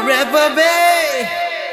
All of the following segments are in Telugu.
forever, babe.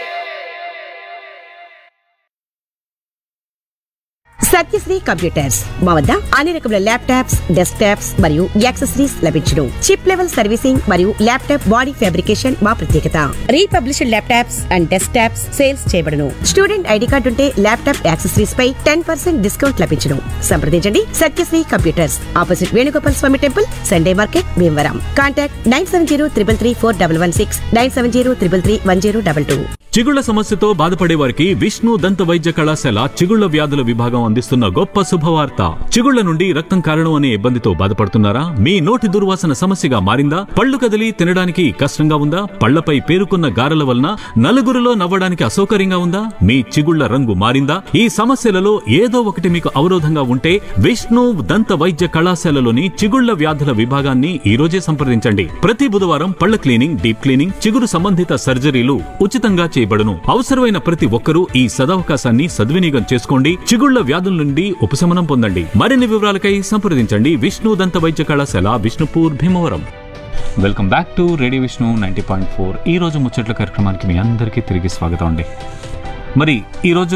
సత్యశ్రీ కంప్యూటర్స్ మా వద్ద అన్ని రకముల ల్యాప్టాప్స్ డెస్క్టాప్స్ మరియు యాక్సెసరీస్ లభించును చిప్ లెవెల్ సర్వీసింగ్ మరియు ల్యాప్టాప్ బాడీ ఫ్యాబ్రికేషన్ మా ప్రత్యేకత republished laptops and desktops sales చేయబడును స్టూడెంట్ ఐడి కార్డు ఉంటే ల్యాప్టాప్ యాక్సెసరీస్ పై టెన్ పర్సెంట్ డిస్కౌంట్ లభించును సంప్రదించండి Satyasri computers opposite Venugopal Swamy temple Sunday market Bhimavaram contact nine seven zero triple three four double one six nine seven zero triple three one zero double two చిగుళ్ల సమస్యతో బాధపడే వారికి విష్ణు దంత వైద్య కళాశాల చిగుళ్ల వ్యాధుల విభాగం అందిస్తున్న గొప్ప శుభవార్త చిగుళ్ల నుండి రక్తం కారణం అనే ఇబ్బందితో బాధపడుతున్నారా మీ నోటి దుర్వాసన సమస్యగా మారిందా పళ్ళు కదిలి తినడానికి కష్టంగా ఉందా పళ్లపై పేరుకున్న గారెల వలన నలుగురిలో నవ్వడానికి అసౌకర్యంగా ఉందా మీ చిగుళ్ల రంగు మారిందా ఈ సమస్యలలో ఏదో ఒకటి మీకు అవరోధంగా ఉంటే విష్ణు దంత వైద్య కళాశాలలోని చిగుళ్ల వ్యాధుల విభాగాన్ని ఈ రోజే సంప్రదించండి ప్రతి బుధవారం పళ్ల క్లీనింగ్ డీప్ క్లీనింగ్ చిగురు సంబంధిత సర్జరీలు ఉచితంగా చేయబడును అవసరమైన ప్రతి ఒక్కరూ ఈ సదవకాశాన్ని సద్వినియోగం చేసుకోండి చిగుళ్ల వ్యాధుల నుండి ఉపశమనం పొందండి మరిన్ని వివరాలకై సంప్రదించండి విష్ణు దంత వైద్య కళాశాల Vishnupur Bhimavaram welcome back to radio Vishnu ninety point four ఈ రోజు ముచ్చట్ల కార్యక్రమానికి మీ అందరికీ తిరిగి స్వాగతం అండి మరి ఈరోజు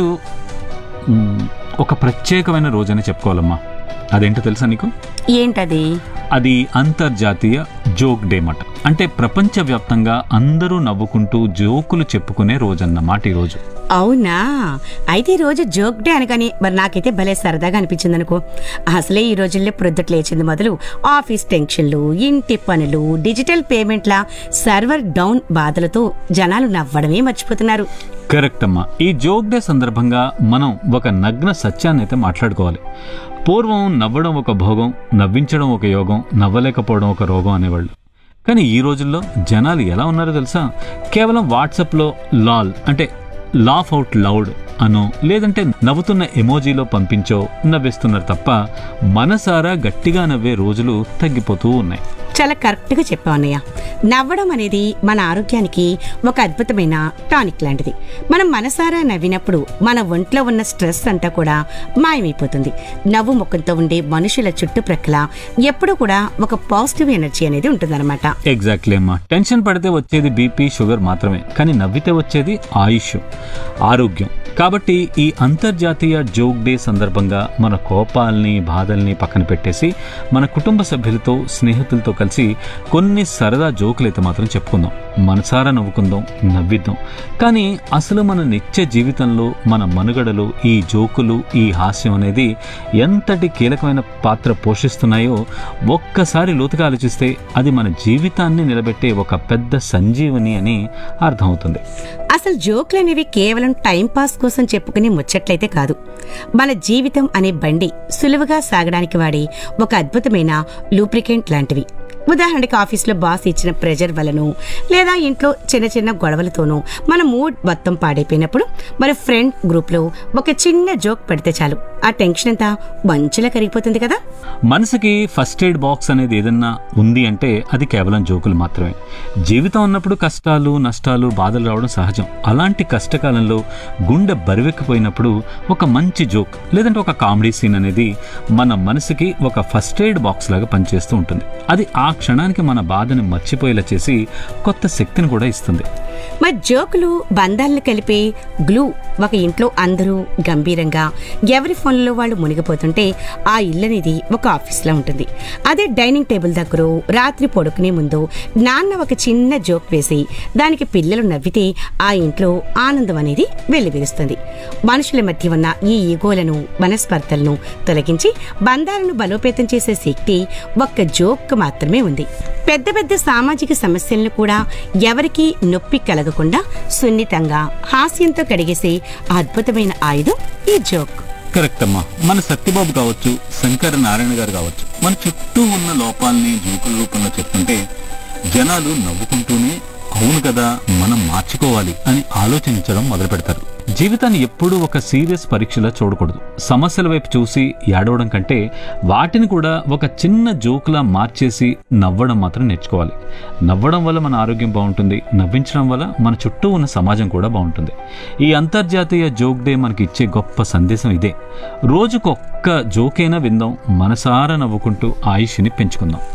మ్, ఒక ప్రత్యేకమైన రోజని చెప్పుకోవాలమ్మా అదేంటో తెలుసా నీకు ఏంటది అది అంతర్జాతీయ జోక్ డే మాట అంటే ప్రపంచవ్యాప్తంగా అందరూ నవ్వుకుంటూ జోకులు చెప్పుకునే రోజన్నమాట ఈ రోజు అవునా అయితే ఈ రోజు జోక్ డే అనగానే మరి నాకైతే భలే సరదాగా అనిపించింది అనుకో అసలే ఈ రోజుల్లో ప్రొద్దుట లేచింది మొదలు ఆఫీస్ టెన్షన్లు ఇంటి పనులు డిజిటల్ పేమెంట్ల సర్వర్ డౌన్ బాధలతో జనాలు నవ్వడమే మర్చిపోతున్నారు కరెక్ట్ అమ్మా ఈ జోక్ డే సందర్భంగా మనం ఒక నగ్న సత్యాన్ని అయితే మాట్లాడుకోవాలి పూర్వం నవ్వడం ఒక భోగం నవ్వించడం ఒక యోగం నవ్వలేకపోవడం ఒక రోగం అనేవాళ్ళు కానీ ఈ రోజుల్లో జనాలు ఎలా ఉన్నారో తెలుసా కేవలం వాట్సాప్లో లాల్ అంటే లాఫ్ అవుట్ లౌడ్ అనో లేదంటే నవ్వుతున్న ఎమోజీలో పంపించో నవ్వేస్తున్నారు తప్ప మనసారా గట్టిగా నవ్వే రోజులు తగ్గిపోతూ ఉన్నాయి చాలా కరెక్ట్గా చెప్పావు అన్నయ్య నవ్వడం అనేది మన ఆరోగ్యానికి ఒక అద్భుతమైన టానిక్ లాంటిది మనం మనసారా నవ్వినప్పుడు మన ఒంట్లో ఉన్న స్ట్రెస్ అంతా కూడా మాయమైపోతుంది నవ్వు ముఖంతో ఉండే మనుషుల చుట్టుప్రక్కల ఎప్పుడూ కూడా ఒక పాజిటివ్ ఎనర్జీ అనేది ఉంటుందన్నమాట ఎగ్జాక్ట్లీ అమ్మా టెన్షన్ పడితే వచ్చేది బీపీ షుగర్ మాత్రమే కానీ నవ్వితే వచ్చేది ఆయుష్ ఆరోగ్యం కాబట్టి ఈ అంతర్జాతీయ జోక్ డే సందర్భంగా మన కోపాల్ని బాధల్ని పక్కన పెట్టేసి మన కుటుంబ సభ్యులతో స్నేహితులతో కలిసి కొన్ని సరదా జోకులు అయితే మాత్రం చెప్పుకుందాం మనసారా నవ్వుకుందాం నవ్విద్దాం కానీ అసలు మన నిత్య జీవితంలో మన మనుగడలో ఈ జోకులు ఈ హాస్యం అనేది ఎంతటి కీలకమైన పాత్ర పోషిస్తున్నాయో ఒక్కసారి లోతుగా ఆలోచిస్తే అది మన జీవితాన్ని నిలబెట్టే ఒక పెద్ద సంజీవని అని అర్థమవుతుంది అసలు జోకులు అనేవి కేవలం టైం పాస్ కోసం చెప్పుకునే ముచ్చట్లయితే కాదు మన జీవితం అనే బండి సులువుగా సాగడానికి వాడే ఒక అద్భుతమైన లూబ్రికెంట్ లాంటివి ఉదాహరణకి ఆఫీస్లో బాస్ ఇచ్చిన ప్రెజర్ వలన లేదా ఇంట్లో చిన్న చిన్న గొడవలతోనూ మన మూడ్ మొత్తం పాడైపోయినప్పుడు మరి ఫ్రెండ్ గ్రూప్లో ఒక చిన్న జోక్ పెడితే చాలు ఆ టెన్షన్ అంతా మంచులా కరిగిపోతుంది కదా మనసుకి ఫస్ట్ ఎయిడ్ బాక్స్ అనేది ఏదన్నా ఉంది అంటే అది కేవలం జోకులు మాత్రమే జీవితం ఉన్నప్పుడు కష్టాలు నష్టాలు బాధలు రావడం సహజం అలాంటి కష్టకాలంలో గుండె బరివెక్కిపోయినప్పుడు ఒక మంచి జోక్ లేదంటే ఒక కామెడీ సీన్ అనేది మన మనసుకి ఒక ఫస్ట్ ఎయిడ్ బాక్స్ లాగా పనిచేస్తూ ఉంటుంది అది ఆ క్షణానికి మన బాధని మర్చిపోయేలా చేసి కొత్త శక్తిని కూడా ఇస్తుంది మరి జోకులు బంధాలను కలిపే గ్లూ ఒక ఇంట్లో అందరూ గంభీరంగా ఎవరి ఫోన్లో వాళ్ళు మునిగిపోతుంటే ఆ ఇల్లు అనేది ఒక ఆఫీస్లా ఉంటుంది అదే డైనింగ్ టేబుల్ దగ్గర రాత్రి పడుకునే ముందు నాన్న ఒక చిన్న జోక్ వేసి దానికి పిల్లలు నవ్వితే ఆ ఇంట్లో ఆనందం అనేది వెల్లివిరుస్తుంది మనుషుల మధ్య ఉన్న ఈ ఈగోలను మనస్పర్ధలను తొలగించి బంధాలను బలోపేతం చేసే శక్తి ఒక్క జోక్ మాత్రమే ఉంది పెద్ద పెద్ద సామాజిక సమస్యలను కూడా ఎవరికీ నొప్పి కలగకుండా సున్నితంగా హాస్యంతో కడిగేసే అద్భుతమైన ఆయుధం ఈ జోక్ కరెక్ట్ అమ్మా మన సత్యబాబు కావచ్చు శంకర నారాయణ గారు కావచ్చు మన చుట్టూ ఉన్న లోపాలని జోకుల రూపంలో చెప్తుంటే జనాలు నవ్వుకుంటూనే అవును కదా మనం మార్చుకోవాలి అని ఆలోచించడం మొదలు పెడతారు జీవితాన్ని ఎప్పుడూ ఒక సీరియస్ పరీక్షలా చూడకూడదు సమస్యల వైపు చూసి ఏడవడం కంటే వాటిని కూడా ఒక చిన్న జోకులా మార్చేసి నవ్వడం మాత్రం నేర్చుకోవాలి నవ్వడం వల్ల మన ఆరోగ్యం బాగుంటుంది నవ్వించడం వల్ల మన చుట్టూ ఉన్న సమాజం కూడా బాగుంటుంది ఈ అంతర్జాతీయ జోక్ డే మనకి ఇచ్చే గొప్ప సందేశం ఇదే రోజుకొక్క జోకైనా విందాం మనసారా నవ్వుకుంటూ ఆయుష్ని పెంచుకుందాం